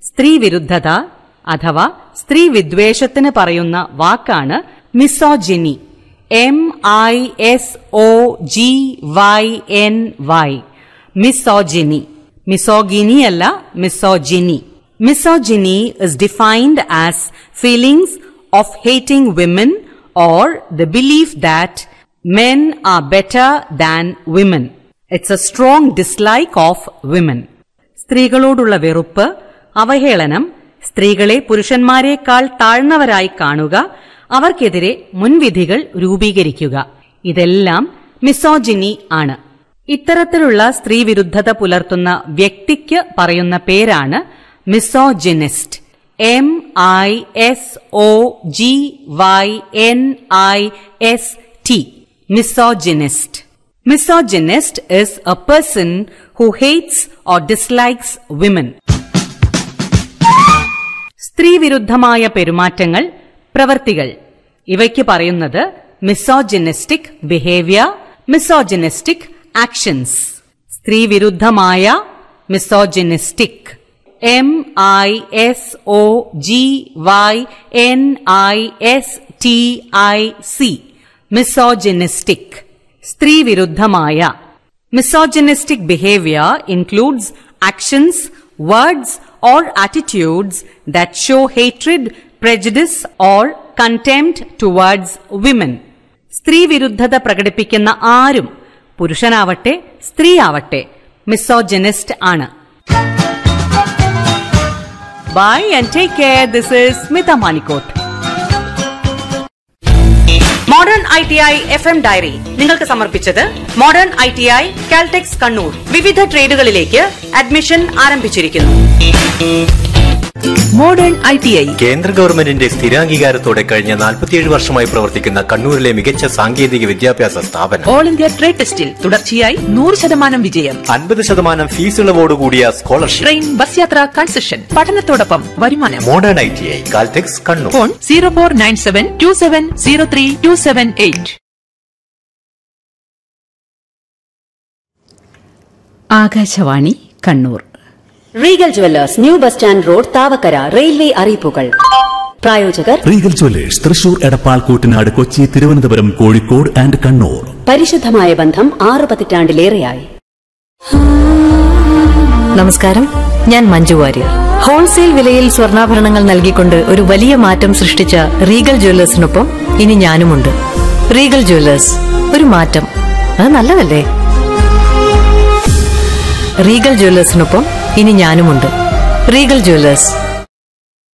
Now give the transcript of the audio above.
സ്ത്രീവിരുദ്ധത അഥവാ സ്ത്രീ വിദ്വേഷത്തിന് പറയുന്ന വാക്കാണ് misogyny M I S O G Y N Y misogyny misogyny അല്ല misogyny മിസോജിനി is defined as feelings of hating women or the belief that men are better than women. It's a strong dislike of women. സ്ത്രീകളോടുള്ള വെറുപ്പ് അവഹേളനം സ്ത്രീകളെ പുരുഷന്മാരെക്കാൾ താഴ്ന്നവരായി കാണുക അവർക്കെതിരെ മുൻവിധികൾ രൂപീകരിക്കുക ഇതെല്ലാം മിസോജിനി ആണ് ഇത്തരത്തിലുള്ള സ്ത്രീവിരുദ്ധത പുലർത്തുന്ന വ്യക്തിക്ക് പറയുന്ന പേരാണ് misogynist M I S O G Y N I S T misogynist misogynist is a person who hates or dislikes women. സ്ത്രീവിരുദ്ധമായ പെരുമാറ്റങ്ങൾ പ്രവർത്തികൾ ഇവയ്ക്ക് പറയുന്നത് മിസോജിനിസ്റ്റിക് ബിഹേവിയർ മിസോജിനിസ്റ്റിക് ആക്ഷൻസ് സ്ത്രീവിരുദ്ധമായ misogynistic M I S O G Y N I S T I C misogynistic സ്ത്രീവിരുദ്ധമായ misogynistic behaviour includes actions words or attitudes that show hatred, prejudice or contempt towards women. സ്ത്രീവിരുദ്ധത പ്രകടിപ്പിക്കുന്ന ആരും പുരുഷനാവട്ടെ സ്ത്രീയാവട്ടെ misogynist ആണ് bye and take care this is Smitha Manikkot modern I T I F M diary നിങ്ങൾക്ക് സമർപ്പിച്ചത് modern I T I Caltex Kannur വിവിധ ട്രേഡുകളിലേക്ക് അഡ്മിഷൻ ആരംഭിച്ചിരിക്കുന്നു മോഡേൺ ഐ ടി ഐ കേന്ദ്ര ഗവൺമെന്റിന്റെ സ്ഥിരാംഗീകാരത്തോടെ കഴിഞ്ഞ 47 വർഷമായി പ്രവർത്തിക്കുന്ന കണ്ണൂരിലെ മികച്ച സാങ്കേതിക വിദ്യാഭ്യാസ സ്ഥാപനം ഓൾ ഇന്ത്യ ട്രേഡ് ടെസ്റ്റിൽ തുടർച്ചയായി നൂറ് ശതമാനം വിജയം അൻപത് ശതമാനം ഫീസ് ഇളവോടുകൂടിയ സ്കോളർഷിപ്പ് ട്രെയിൻ ബസ് യാത്ര കൺസെഷൻ പഠനത്തോടൊപ്പം വരുമാനം modern I T I Caltex Kannur phone zero four nine seven two seven zero three two seven eight Akashvani Kannur Regal Jewellers new bus stand road Thavakkara railway അറിയിപ്പുകൾ പ്രായോജകർ Regal Jewellers Thrissur Edappal Koottanad Kochi Thiruvananthapuram Kozhikode and Kannur പരിശുദ്ധമായ ബന്ധം ആറ് പതിറ്റാണ്ടിലേറെയായി നമസ്കാരം ഞാൻ മഞ്ജു വാര്യർ ഹോൾസെയിൽ വിലയിൽ സ്വർണ്ണാഭരണങ്ങൾ നൽകിക്കൊണ്ട് ഒരു വലിയ മാറ്റം സൃഷ്ടിച്ച റീഗൽ ജ്വല്ലേഴ്സിനൊപ്പം ഇനി ഞാനുമുണ്ട് റീഗൽ ജ്വല്ലേഴ്സ് ഒരു മാറ്റം അത് നല്ലതല്ലേ റീഗൽ ജ്വല്ലേഴ്സിനൊപ്പം ഇനി ഞാനുമുണ്ട് റീഗൽ ജ്വല്ലേഴ്സ്